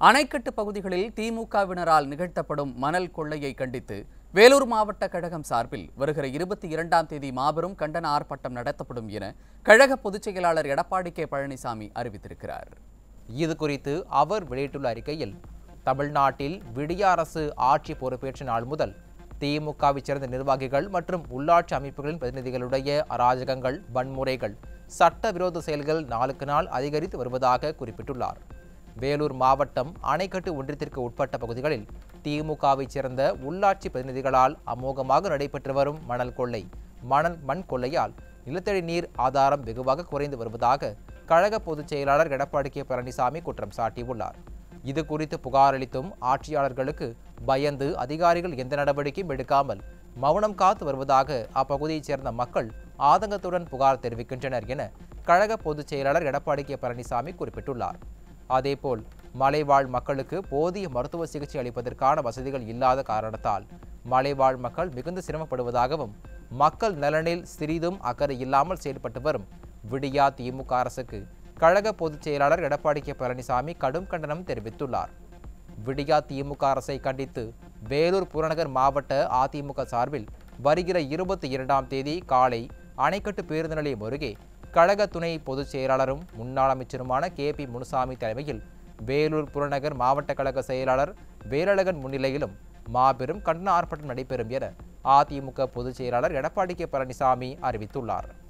அணைக்கட்டு பகுதிகளில் திமுகவினரால் நிகழ்த்தப்படும் மணல் கொள்ளையை கண்டித்து வேலூர் மாவட்ட கழகம் சார்பில் வருகிற இருபத்தி இரண்டாம் தேதி மாபெரும் கண்டன ஆர்ப்பாட்டம் நடத்தப்படும் என கழக பொதுச் செயலாளர் எடப்பாடி கே பழனிசாமி அறிவித்திருக்கிறார் இது குறித்து அவர் வெளியிட்டுள்ள அறிக்கையில் தமிழ்நாட்டில் விடிய அரசு ஆட்சி பொறுப்பேற்ற நாள் முதல் திமுகவைச் சேர்ந்த நிர்வாகிகள் மற்றும் உள்ளாட்சி அமைப்புகளின் பிரதிநிதிகளுடைய அராஜகங்கள் வன்முறைகள் சட்டவிரோத செயல்கள் நாளுக்கு நாள் அதிகரித்து வருவதாக குறிப்பிட்டுள்ளார் வேலூர் மாவட்டம் அணைக்கட்டு ஒன்றியத்திற்கு உட்பட்ட பகுதிகளில் திமுகவைச் சேர்ந்த உள்ளாட்சி பிரதிநிதிகளால் அமோகமாக நடைபெற்று வரும் மணல் கொள்ளை மணல் மண் கொள்ளையால் நிலத்தடி நீர் ஆதாரம் வெகுவாக குறைந்து வருவதாக கழக பொதுச் செயலாளர் எடப்பாடி கே பழனிசாமி குற்றம் சாட்டியுள்ளார் இது குறித்து புகார் அளித்தும் ஆட்சியாளர்களுக்கு பயந்து அதிகாரிகள் எந்த நடவடிக்கையும் எடுக்காமல் மௌனம் காத்து வருவதாக அப்பகுதியைச் சேர்ந்த மக்கள் ஆதங்கத்துடன் புகார் தெரிவிக்கின்றனர் என கழக பொதுச் செயலாளர் எடப்பாடி கே பழனிசாமி குறிப்பிட்டுள்ளார் அதேபோல் மலைவாழ் மக்களுக்கு போதிய மருத்துவ சிகிச்சை அளிப்பதற்கான வசதிகள் இல்லாத காரணத்தால் மலைவாழ் மக்கள் மிகுந்த சிரமப்படுவதாகவும் மக்கள் நலனில் சிறிதும் அக்கறை இல்லாமல் செயல்பட்டு வரும் விடியா திமுக அரசுக்கு கழக பொதுச் செயலாளர் எடப்பாடி கே பழனிசாமி கடும் கண்டனம் தெரிவித்துள்ளார் விடியா திமுக அரசை கண்டித்து வேலூர் புறநகர் மாவட்ட அதிமுக சார்பில் வருகிற இருபத்தி இரண்டாம் தேதி காலை அணைக்கட்டு பேருந்து நிலையம் அருகே கழக துணை பொதுச் செயலாளரும் முன்னாள் அமைச்சருமான கே பி முனுசாமி தலைமையில் வேலூர் புறநகர் மாவட்ட கழக செயலாளர் வேலழகன் முன்னிலையிலும் மாபெரும் கண்டன ஆர்ப்பாட்டம் நடைபெறும் என அதிமுக பொதுச் செயலாளர் எடப்பாடி கே பழனிசாமி அறிவித்துள்ளார்